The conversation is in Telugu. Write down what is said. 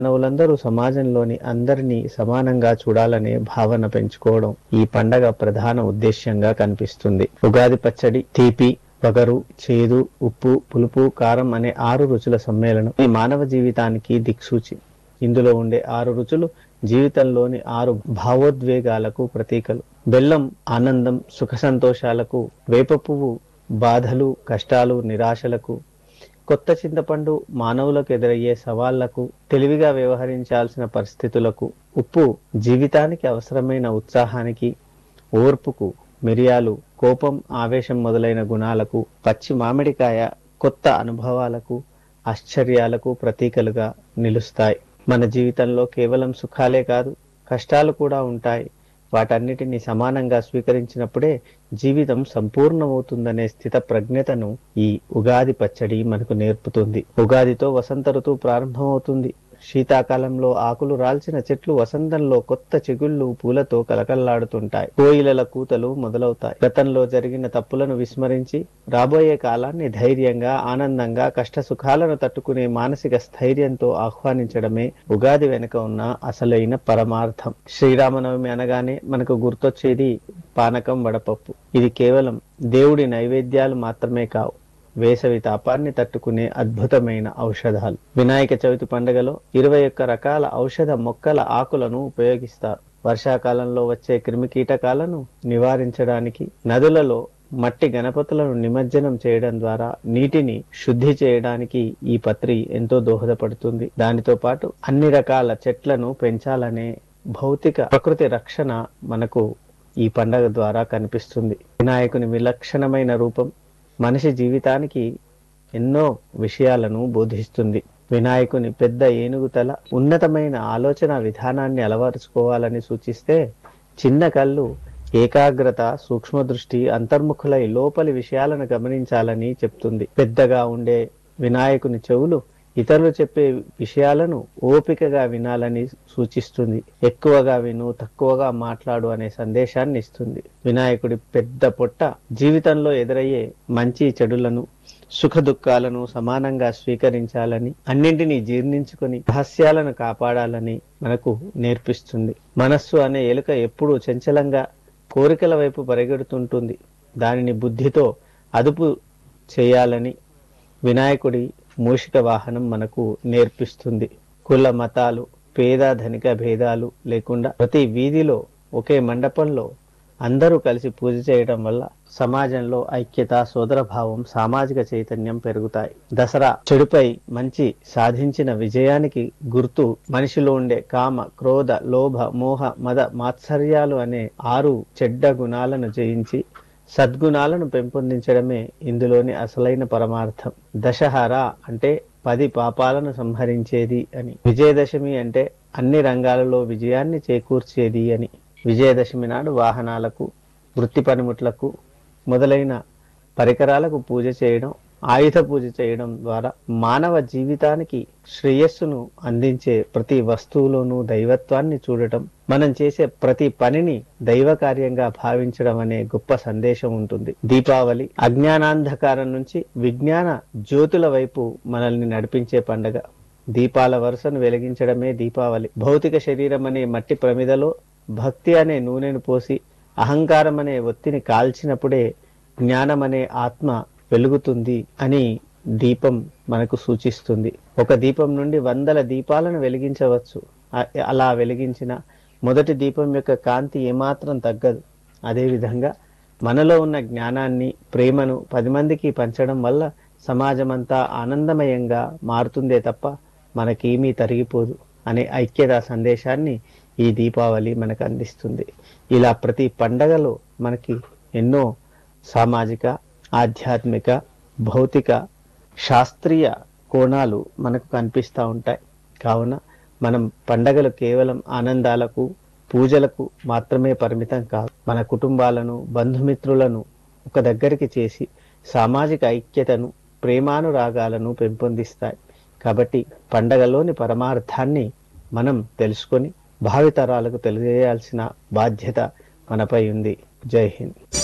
మానవులందరూ సమాజంలోని అందరినీ సమానంగా చూడాలనే భావన పెంచుకోవడం ఈ పండగ ప్రధాన ఉద్దేశ్యంగా కనిపిస్తుంది ఉగాది పచ్చడి తీపి వగరు చేదు ఉప్పు పులుపు కారం అనే ఆరు రుచుల సమ్మేళనం ఈ మానవ జీవితానికి దిక్సూచి ఇందులో ఉండే ఆరు రుచులు జీవితంలోని ఆరు భావోద్వేగాలకు ప్రతీకలు బెల్లం ఆనందం సుఖ సంతోషాలకు వేప పువ్వు బాధలు కష్టాలు నిరాశలకు కొత్త చింతపండు మానవులకు ఎదురయ్యే సవాళ్లకు తెలివిగా వ్యవహరించాల్సిన పరిస్థితులకు ఉప్పు జీవితానికి అవసరమైన ఉత్సాహానికి ఓర్పుకు మిరియాలు కోపం ఆవేశం మొదలైన గుణాలకు పచ్చి మామిడికాయ కొత్త అనుభవాలకు ఆశ్చర్యాలకు ప్రతీకలుగా నిలుస్తాయి మన జీవితంలో కేవలం సుఖాలే కాదు కష్టాలు కూడా ఉంటాయి వాటన్నిటిని సమానంగా స్వీకరించినప్పుడే జీవితం సంపూర్ణమవుతుందనే స్థిత ప్రజ్ఞతను ఈ ఉగాది పచ్చడి మనకు నేర్పుతుంది ఉగాదితో వసంత ఋతువు ప్రారంభమవుతుంది శీతాకాలంలో ఆకులు రాల్చిన చెట్లు వసంతంలో కొత్త చిగుళ్ళు పూలతో కలకల్లాడుతుంటాయి కోయిలల కూతలు మొదలవుతాయి గతంలో జరిగిన తప్పులను విస్మరించి రాబోయే కాలాన్ని ధైర్యంగా ఆనందంగా కష్ట సుఖాలను తట్టుకునే మానసిక స్థైర్యంతో ఆహ్వానించడమే ఉగాది వెనుక ఉన్న అసలైన పరమార్థం శ్రీరామనవమి అనగానే మనకు గుర్తొచ్చేది పానకం వడపప్పు ఇది కేవలం దేవుడి నైవేద్యాలు మాత్రమే కావు వేసవి తాపాన్ని తట్టుకునే అద్భుతమైన ఔషధాలు వినాయక చవితి పండుగలో ఇరవై ఒక్క రకాల ఔషధ మొక్కల ఆకులను ఉపయోగిస్తారు వర్షాకాలంలో వచ్చే క్రిమికీటకాలను నివారించడానికి నదులలో మట్టి గణపతులను నిమజ్జనం చేయడం ద్వారా నీటిని శుద్ధి చేయడానికి ఈ పత్రి ఎంతో దోహదపడుతుంది దానితో పాటు అన్ని రకాల చెట్లను పెంచాలనే భౌతిక ప్రకృతి రక్షణ మనకు ఈ పండగ ద్వారా కనిపిస్తుంది వినాయకుని విలక్షణమైన రూపం మనిషి జీవితానికి ఎన్నో విషయాలను బోధిస్తుంది వినాయకుని పెద్ద ఏనుగు తల ఉన్నతమైన ఆలోచన విధానాన్ని అలవరుచుకోవాలని సూచిస్తే చిన్న కళ్ళు ఏకాగ్రత సూక్ష్మ దృష్టి అంతర్ముఖులై లోపలి విషయాలను గమనించాలని చెప్తుంది పెద్దగా ఉండే వినాయకుని చెవులు ఇతరులు చెప్పే విషయాలను ఓపికగా వినాలని సూచిస్తుంది ఎక్కువగా విను తక్కువగా మాట్లాడు అనే సందేశాన్ని ఇస్తుంది వినాయకుడి పెద్ద పొట్ట జీవితంలో ఎదురయ్యే మంచి చెడులను సుఖ దుఃఖాలను సమానంగా స్వీకరించాలని అన్నింటినీ జీర్ణించుకొని రహస్యాలను కాపాడాలని మనకు నేర్పిస్తుంది మనస్సు అనే ఎలుక ఎప్పుడూ చంచలంగా కోరికల వైపు పరిగెడుతుంటుంది దానిని బుద్ధితో అదుపు చేయాలని వినాయకుడి మూషిక వాహనం మనకు నేర్పిస్తుంది కుల మతాలు పేద ధనిక భేదాలు లేకుండా ప్రతి వీధిలో ఒకే మండపంలో అందరూ కలిసి పూజ చేయడం వల్ల సమాజంలో ఐక్యత సోదరభావం సామాజిక చైతన్యం పెరుగుతాయి దసరా చెడుపై మంచి సాధించిన విజయానికి గుర్తు మనిషిలో ఉండే కామ క్రోధ లోభ మోహ మద మాత్సర్యాలు అనే ఆరు చెడ్డ గుణాలను జయించి సద్గుణాలను పెంపొందించడమే ఇందులోని అసలైన పరమార్థం దశహర అంటే పది పాపాలను సంహరించేది అని విజయదశమి అంటే అన్ని రంగాలలో విజయాన్ని చేకూర్చేది అని విజయదశమి నాడు వాహనాలకు వృత్తి పనిముట్లకు మొదలైన పరికరాలకు పూజ చేయడం ఆయుధ పూజ చేయడం ద్వారా మానవ జీవితానికి శ్రేయస్సును అందించే ప్రతి వస్తువులోనూ దైవత్వాన్ని చూడటం మనం చేసే ప్రతి పనిని దైవ కార్యంగా భావించడం అనే గొప్ప సందేశం ఉంటుంది దీపావళి అజ్ఞానాంధకారం నుంచి విజ్ఞాన జ్యోతుల వైపు మనల్ని నడిపించే పండగ దీపాల వరుసను వెలిగించడమే దీపావళి భౌతిక శరీరం అనే మట్టి ప్రమిదలో భక్తి అనే నూనెను పోసి అహంకారం అనే ఒత్తిని కాల్చినప్పుడే జ్ఞానం అనే ఆత్మ వెలుగుతుంది అని దీపం మనకు సూచిస్తుంది ఒక దీపం నుండి వందల దీపాలను వెలిగించవచ్చు అ- అలా వెలిగించిన మొదటి దీపం యొక్క కాంతి ఏమాత్రం తగ్గదు అదేవిధంగా మనలో ఉన్న జ్ఞానాన్ని ప్రేమను పది మందికి పంచడం వల్ల సమాజమంతా ఆనందమయంగా మారుతుందే తప్ప మనకేమీ తరిగిపోదు అనే ఐక్యత సందేశాన్ని ఈ దీపావళి మనకు అందిస్తుంది ఇలా ప్రతి పండగలో మనకి ఎన్నో సామాజిక ఆధ్యాత్మిక భౌతిక శాస్త్రీయ కోణాలు మనకు కనిపిస్తూ ఉంటాయి కావున మనం పండగలు కేవలం ఆనందాలకు పూజలకు మాత్రమే పరిమితం కాదు మన కుటుంబాలను బంధుమిత్రులను ఒక దగ్గరికి చేసి సామాజిక ఐక్యతను ప్రేమానురాగాలను పెంపొందిస్తాయి కాబట్టి పండగలోని పరమార్థాన్ని మనం తెలుసుకొని భావితరాలకు తెలియజేయాల్సిన బాధ్యత మనపై ఉంది జై హింద్